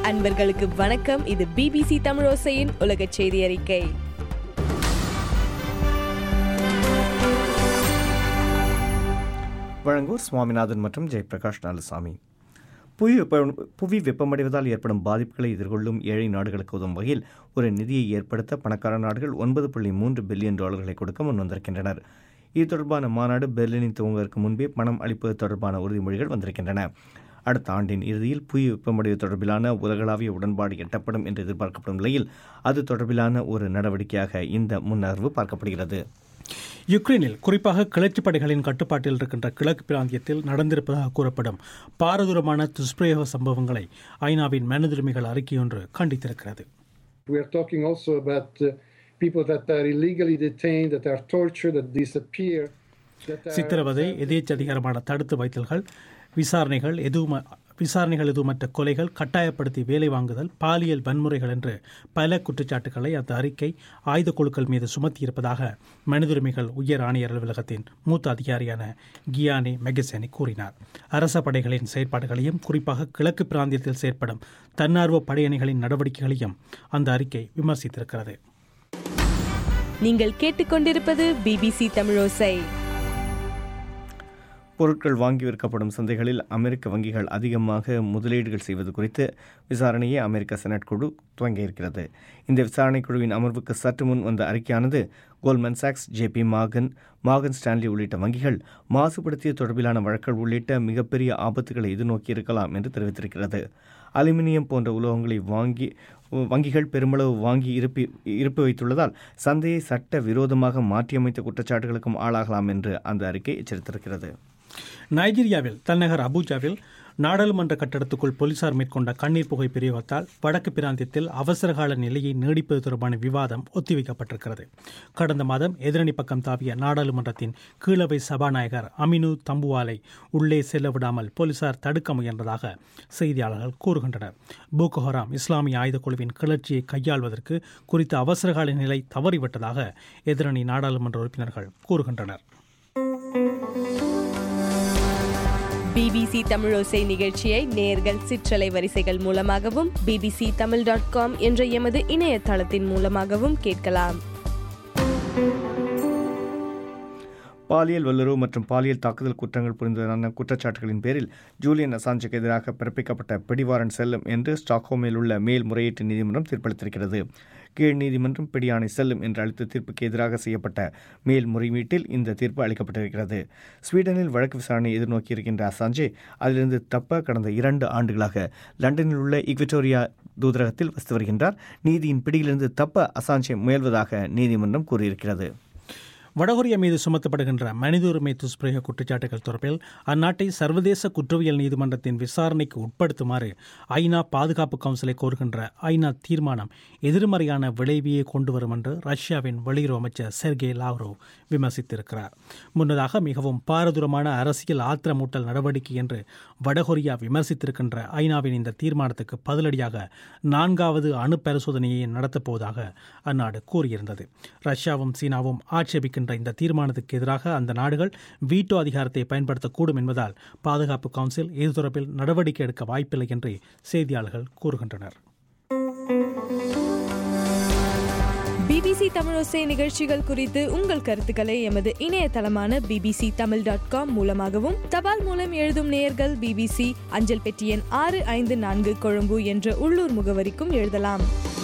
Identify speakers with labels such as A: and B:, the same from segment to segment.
A: அன்பர்களுக்கு வணக்கம் இது பிபிசி தமிழோசையின் உலக செய்தி அறிக்கை
B: வழங்குவோர் சுவாமிநாதன் மற்றும் ஜெயபிரகாஷ் நாலுசாமி புவி வெப்ப புவி வெப்பமடைவதால் ஏற்படும் பாதிப்புகளை எதிர்கொள்ளும் ஏழை நாடுகளுக்கு உதவும் வகையில் ஒரு நிதியை ஏற்படுத்த பணக்கார நாடுகள் ஒன்பது புள்ளி மூன்று பில்லியன் டாலர்களை கொடுக்க முன்வந்திருக்கின்றனர் இது தொடர்பான மாநாடு பெர்லினில் துவங்குவதற்கு முன்பே பணம் அளிப்பது தொடர்பான உறுதிமொழிகள் வந்திருக்கின்றன அடுத்த ஆண்டின் இறுதியில் புவி வெப்பமடைவு தொடர்பிலான உலகளாவிய உடன்பாடு எட்டப்படும் என்று எதிர்பார்க்கப்படும் நிலையில் அது தொடர்பிலான ஒரு நடவடிக்கையாக இந்த முன்னகர்வு பார்க்கப்படுகிறது
C: யுக்ரைனில் குறிப்பாக கிளர்ச்சி படைகளின் கட்டுப்பாட்டில் இருக்கின்ற கிழக்கு பிராந்தியத்தில் நடந்திருப்பதாக கூறப்படும் பாரதூரமான துஷ்பிரயோக சம்பவங்களை ஐநாவின் மனிதுரிமைகள் அறிக்கையொன்று கண்டித்திருக்கிறது
D: We are talking also about uh, people that are illegally detained, that are tortured, that disappear. That are,
C: சித்திரவதை எதேச்சதிகாரமான தடுத்து வைத்தல்கள் விசாரணைகள் எதுவும் விசாரணைகள் எதுவுமற்ற கொலைகள் கட்டாயப்படுத்தி வேலை வாங்குதல் பாலியல் வன்முறைகள் என்று பல குற்றச்சாட்டுகளை அந்த அறிக்கை ஆயுத குழுக்கள் மீது சுமத்தியிருப்பதாக மனிதுரிமைகள் உயர் ஆணையர் அலுவலகத்தின் மூத்த அதிகாரியான கியானி மெகசேனி கூறினார் அரச படைகளின் செயற்பாடுகளையும் குறிப்பாக கிழக்கு பிராந்தியத்தில் செயற்படும் தன்னார்வ படையணிகளின் நடவடிக்கைகளையும் அந்த அறிக்கை விமர்சித்திருக்கிறது
A: நீங்கள் கேட்டுக்கொண்டிருப்பது பிபிசி தமிழோசை
B: பொருட்கள் வாங்கி விற்கப்படும் சந்தைகளில் அமெரிக்க வங்கிகள் அதிகமாக முதலீடுகள் செய்வது குறித்து விசாரணையை அமெரிக்க செனட் குழு துவங்கியிருக்கிறது இந்த விசாரணை குழுவின் அமர்வுக்கு சற்று முன் வந்த அறிக்கையானது கோல்மன் சாக்ஸ் ஜேபி மாகன் மாகன் ஸ்டான்லி உள்ளிட்ட வங்கிகள் மாசுபடுத்திய தொடர்பிலான வழக்குகள் உள்ளிட்ட மிகப்பெரிய ஆபத்துகளை எதிர்நோக்கியிருக்கலாம் என்று தெரிவித்திருக்கிறது அலுமினியம் போன்ற உலோகங்களை வாங்கி வங்கிகள் பெருமளவு வாங்கி இருப்பி இருப்பு வைத்துள்ளதால் சந்தையை சட்ட விரோதமாக மாற்றியமைத்த குற்றச்சாட்டுகளுக்கும் ஆளாகலாம் என்று அந்த அறிக்கை எச்சரித்திருக்கிறது
C: நைஜீரியாவில் தலைநகர் அபுஜாவில் நாடாளுமன்ற கட்டடத்துக்குள் போலீசார் மேற்கொண்ட கண்ணீர் புகை பிரயோகத்தால் வடக்கு பிராந்தியத்தில் அவசரகால நிலையை நீடிப்பது தொடர்பான விவாதம் ஒத்திவைக்கப்பட்டிருக்கிறது கடந்த மாதம் எதிரணி பக்கம் தாவிய நாடாளுமன்றத்தின் கீழவை சபாநாயகர் அமினு தம்புவாலை உள்ளே செல்ல விடாமல் போலீசார் தடுக்க முயன்றதாக செய்தியாளர்கள் கூறுகின்றனர் பூகோஹராம் இஸ்லாமிய ஆயுதக் குழுவின் கிளர்ச்சியை கையாள்வதற்கு குறித்த அவசரகால நிலை தவறிவிட்டதாக எதிரணி நாடாளுமன்ற உறுப்பினர்கள் கூறுகின்றனர்
A: பிபிசி தமிழோசை நிகழ்ச்சியை நேர்கள் சிற்றலை வரிசைகள் மூலமாகவும் பிபிசி தமிழ் டாட் காம் என்ற எமது இணையதளத்தின் மூலமாகவும் கேட்கலாம்
B: பாலியல் வல்லுறவு மற்றும் பாலியல் தாக்குதல் குற்றங்கள் புரிந்ததான குற்றச்சாட்டுகளின் பேரில் ஜூலியன் அசாஞ்சுக்கு எதிராக பிறப்பிக்கப்பட்ட பிடிவாரன் செல்லும் என்று ஸ்டாக்ஹோமில் உள்ள மேல்முறையீட்டு நீதிமன்றம் தீர்ப்பளித்திருக்கிறது கீழ் நீதிமன்றம் பிடியாணை செல்லும் என்று அளித்த தீர்ப்புக்கு எதிராக செய்யப்பட்ட மேல்முறையீட்டில் இந்த தீர்ப்பு அளிக்கப்பட்டிருக்கிறது ஸ்வீடனில் வழக்கு விசாரணை எதிர்நோக்கியிருக்கின்ற அசாஞ்சே அதிலிருந்து தப்ப கடந்த இரண்டு ஆண்டுகளாக லண்டனில் உள்ள இக்விட்டோரியா தூதரகத்தில் வசித்து வருகின்றார் நீதியின் பிடியிலிருந்து தப்ப அசாஞ்சே முயல்வதாக நீதிமன்றம் கூறியிருக்கிறது
C: வடகொரியா மீது சுமத்தப்படுகின்ற மனித உரிமை துஷ்பிரயோக குற்றச்சாட்டுகள் தொடர்பில் அந்நாட்டை சர்வதேச குற்றவியல் நீதிமன்றத்தின் விசாரணைக்கு உட்படுத்துமாறு ஐநா பாதுகாப்பு கவுன்சிலை கோருகின்ற ஐநா தீர்மானம் எதிர்மறையான விளைவியை கொண்டு வரும் என்று ரஷ்யாவின் வெளியுறவு அமைச்சர் செர்கே லாவ்ரோவ் விமர்சித்திருக்கிறார் முன்னதாக மிகவும் பாரதூரமான அரசியல் ஆத்திரமூட்டல் நடவடிக்கை என்று வடகொரியா விமர்சித்திருக்கின்ற ஐநாவின் இந்த தீர்மானத்துக்கு பதிலடியாக நான்காவது அணு பரிசோதனையை நடத்தப்போவதாக அந்நாடு கூறியிருந்தது ரஷ்யாவும் சீனாவும் ஆட்சேபிக்கின்ற இந்த தீர்மானத்துக்கு எதிராக அந்த நாடுகள் வீட்டோ அதிகாரத்தை பயன்படுத்தக்கூடும் என்பதால் பாதுகாப்பு கவுன்சில் இது தொடர்பில் நடவடிக்கை எடுக்க வாய்ப்பில்லை என்று செய்தியாளர்கள் கூறுகின்றனர்
A: பிபிசி தமிழோசை நிகழ்ச்சிகள் குறித்து உங்கள் கருத்துக்களை எமது இணையதளமான பிபிசி தமிழ் டாட் காம் மூலமாகவும் தபால் மூலம் எழுதும் நேயர்கள் பிபிசி அஞ்சல் பெட்டி எண் ஆறு ஐந்து நான்கு கொழும்பு என்ற உள்ளூர் முகவரிக்கும் எழுதலாம்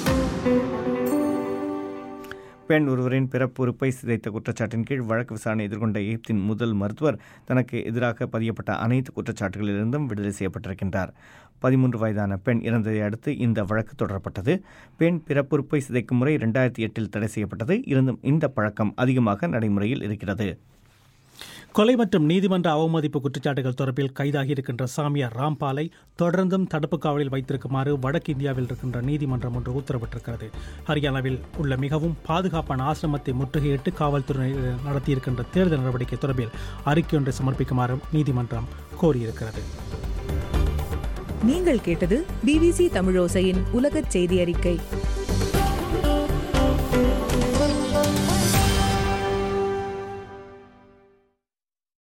B: பெண் ஒருவரின் பிறப்புறுப்பை சிதைத்த குற்றச்சாட்டின் கீழ் வழக்கு விசாரணை எதிர்கொண்ட எகிப்தின் முதல் மருத்துவர் தனக்கு எதிராக பதியப்பட்ட அனைத்து குற்றச்சாட்டுகளிலிருந்தும் விடுதலை செய்யப்பட்டிருக்கின்றார் பதிமூன்று வயதான பெண் இறந்ததை அடுத்து இந்த வழக்கு தொடரப்பட்டது பெண் பிறப்புறுப்பை சிதைக்கும் முறை இரண்டாயிரத்தி எட்டில் தடை செய்யப்பட்டது இருந்தும் இந்த பழக்கம் அதிகமாக நடைமுறையில் இருக்கிறது
C: கொலை மற்றும் நீதிமன்ற அவமதிப்பு குற்றச்சாட்டுகள் தொடர்பில் கைதாகி இருக்கின்ற சாமியார் ராம்பாலை தொடர்ந்தும் தடுப்பு காவலில் வைத்திருக்குமாறு வடக்கு இந்தியாவில் இருக்கின்ற நீதிமன்றம் ஒன்று உத்தரவிட்டிருக்கிறது ஹரியானாவில் உள்ள மிகவும் பாதுகாப்பான ஆசிரமத்தை முற்றுகையிட்டு காவல்துறை நடத்தியிருக்கின்ற தேர்தல் நடவடிக்கை தொடர்பில் அறிக்கை ஒன்றை சமர்ப்பிக்குமாறும் நீதிமன்றம் கோரியிருக்கிறது
E: நீங்கள் கேட்டது பிபிசி தமிழோசையின் உலகச் செய்தி அறிக்கை